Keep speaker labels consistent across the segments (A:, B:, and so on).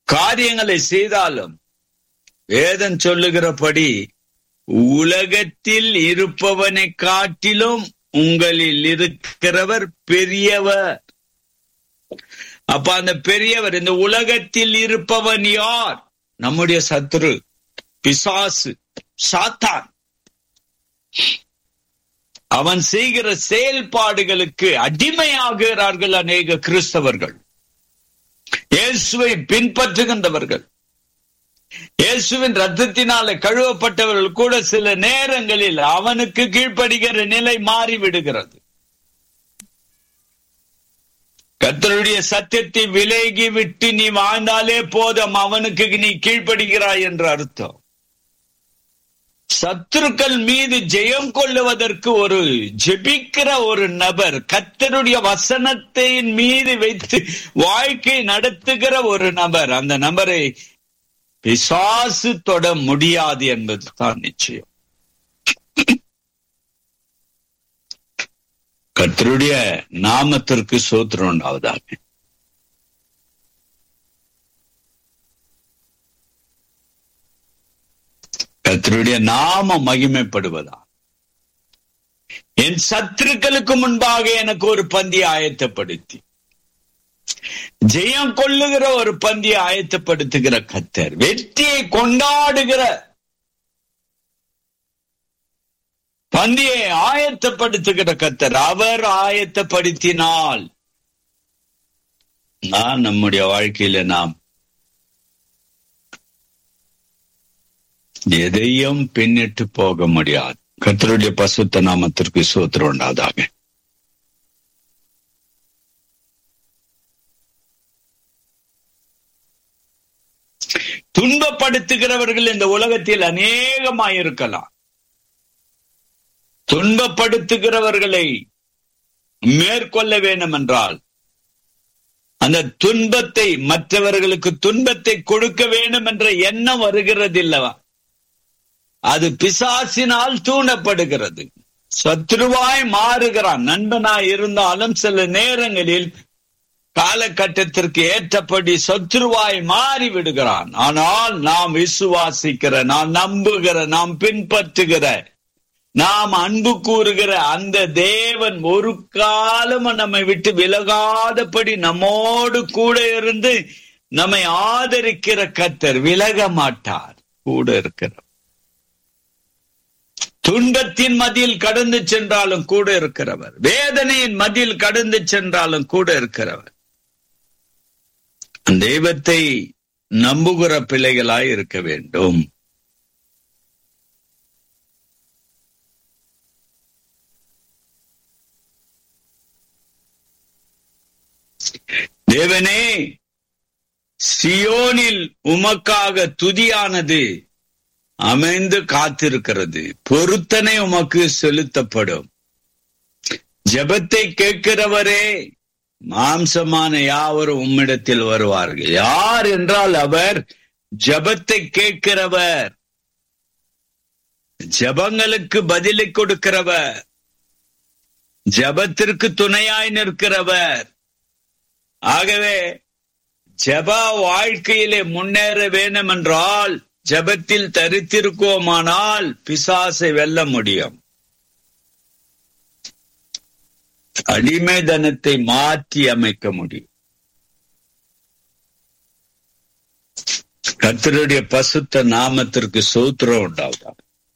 A: காரியங்களை செய்தாலும் வேதம் சொல்லுகிறபடி உலகத்தில் இருப்பவனை காட்டிலும் உங்களில் இருக்கிறவர் பெரியவர் அப்ப அந்த பெரியவர் இந்த உலகத்தில் இருப்பவன் யார் நம்முடைய சத்துரு பிசாசு சாத்தான் அவன் செய்கிற செயல்பாடுகளுக்கு அடிமையாகிறார்கள் அநேக கிறிஸ்தவர்கள் இயேசுவை பின்பற்றுகின்றவர்கள் இயேசுவின் ரத்தத்தினால கழுவப்பட்டவர்கள் கூட சில நேரங்களில் அவனுக்கு கீழ்ப்படுகிற நிலை மாறிவிடுகிறது கத்தருடைய சத்தியத்தை விலகி விட்டு நீ வாழ்ந்தாலே போதும் அவனுக்கு நீ கீழ்ப்படுகிறாய் என்று அர்த்தம் சத்துருக்கள் மீது ஜெயம் கொள்ளுவதற்கு ஒரு ஜெபிக்கிற ஒரு நபர் கத்தருடைய வசனத்தின் மீது வைத்து வாழ்க்கை நடத்துகிற ஒரு நபர் அந்த நபரை பிசாசு தொட முடியாது என்பது தான் நிச்சயம் கத்தருடைய நாமத்திற்கு சோத்திரம் உண்டாவதாக கத்தருடைய நாம மகிமைப்படுவதா என் சத்துருக்களுக்கு முன்பாக எனக்கு ஒரு பந்தி ஆயத்தப்படுத்தி ஜெயம் கொள்ளுகிற ஒரு பந்தியை ஆயத்தப்படுத்துகிற கத்தர் வெற்றியை கொண்டாடுகிற பந்தியை ஆயத்தப்படுத்துகிற கத்தர் அவர் ஆயத்தப்படுத்தினால் நான் நம்முடைய வாழ்க்கையில நாம் எதையும் பின்னிட்டு போக முடியாது கத்தருடைய பசுத்த நாமத்திற்கு சோத்திரம் உண்டாதாக துன்பப்படுத்துகிறவர்கள் இந்த உலகத்தில் அநேகமாயிருக்கலாம் துன்பப்படுத்துகிறவர்களை மேற்கொள்ள வேண்டும் என்றால் அந்த துன்பத்தை மற்றவர்களுக்கு துன்பத்தை கொடுக்க வேண்டும் என்ற எண்ணம் வருகிறது இல்லவா அது பிசாசினால் தூண்டப்படுகிறது சத்ருவாய் மாறுகிறான் நண்பனாய் இருந்தாலும் சில நேரங்களில் காலகட்டத்திற்கு ஏற்றபடி சத்ருவாய் மாறி விடுகிறான் ஆனால் நாம் விசுவாசிக்கிற நாம் நம்புகிற நாம் பின்பற்றுகிற நாம் அன்பு கூறுகிற அந்த தேவன் ஒரு காலம் நம்மை விட்டு விலகாதபடி நம்மோடு கூட இருந்து நம்மை ஆதரிக்கிற கத்தர் விலக மாட்டார் கூட இருக்கிறார் துன்பத்தின் மதியில் கடந்து சென்றாலும் கூட இருக்கிறவர் வேதனையின் மதியில் கடந்து சென்றாலும் கூட இருக்கிறவர் தெய்வத்தை நம்புகிற பிள்ளைகளாய் இருக்க வேண்டும் தேவனே சியோனில் உமக்காக துதியானது அமைந்து காத்திருக்கிறது பொருத்தனை உமக்கு செலுத்தப்படும் ஜபத்தை கேட்கிறவரே மாம்சமான யாவரும் உம்மிடத்தில் வருவார்கள் யார் என்றால் அவர் ஜபத்தை கேட்கிறவர் ஜபங்களுக்கு பதிலை கொடுக்கிறவர் ஜபத்திற்கு துணையாய் நிற்கிறவர் ஆகவே ஜப வாழ்க்கையிலே முன்னேற வேண்டும் என்றால் ஜபத்தில் தரித்திருக்கோமானால் பிசாசை வெல்ல முடியும் அடிமைதனத்தை மாற்றி அமைக்க முடியும் கத்தருடைய பசுத்த நாமத்திற்கு சூத்திரம் உண்டாவதா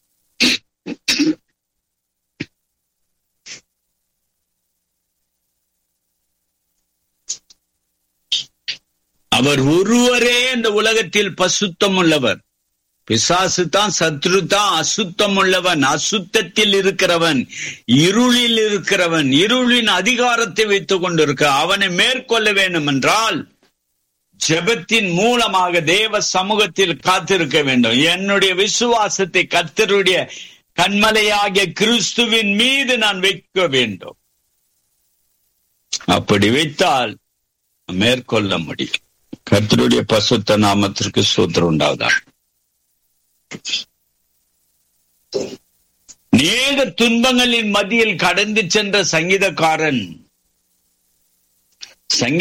A: அவர் ஒருவரே இந்த உலகத்தில் பசுத்தம் உள்ளவர் பிசாசு தான் சத்ரு தான் அசுத்தம் உள்ளவன் அசுத்தத்தில் இருக்கிறவன் இருளில் இருக்கிறவன் இருளின் அதிகாரத்தை வைத்துக் கொண்டிருக்க அவனை மேற்கொள்ள வேண்டும் என்றால் ஜெபத்தின் மூலமாக தேவ சமூகத்தில் காத்திருக்க வேண்டும் என்னுடைய விசுவாசத்தை கத்தருடைய கண்மலையாகிய கிறிஸ்துவின் மீது நான் வைக்க வேண்டும் அப்படி வைத்தால் மேற்கொள்ள முடியும் கர்த்தருடைய பசுத்த நாமத்திற்கு சூத்திரம் உண்டாவதா நேக துன்பங்களின் மத்தியில் கடந்து சென்ற சங்கீதக்காரன் சங்கீத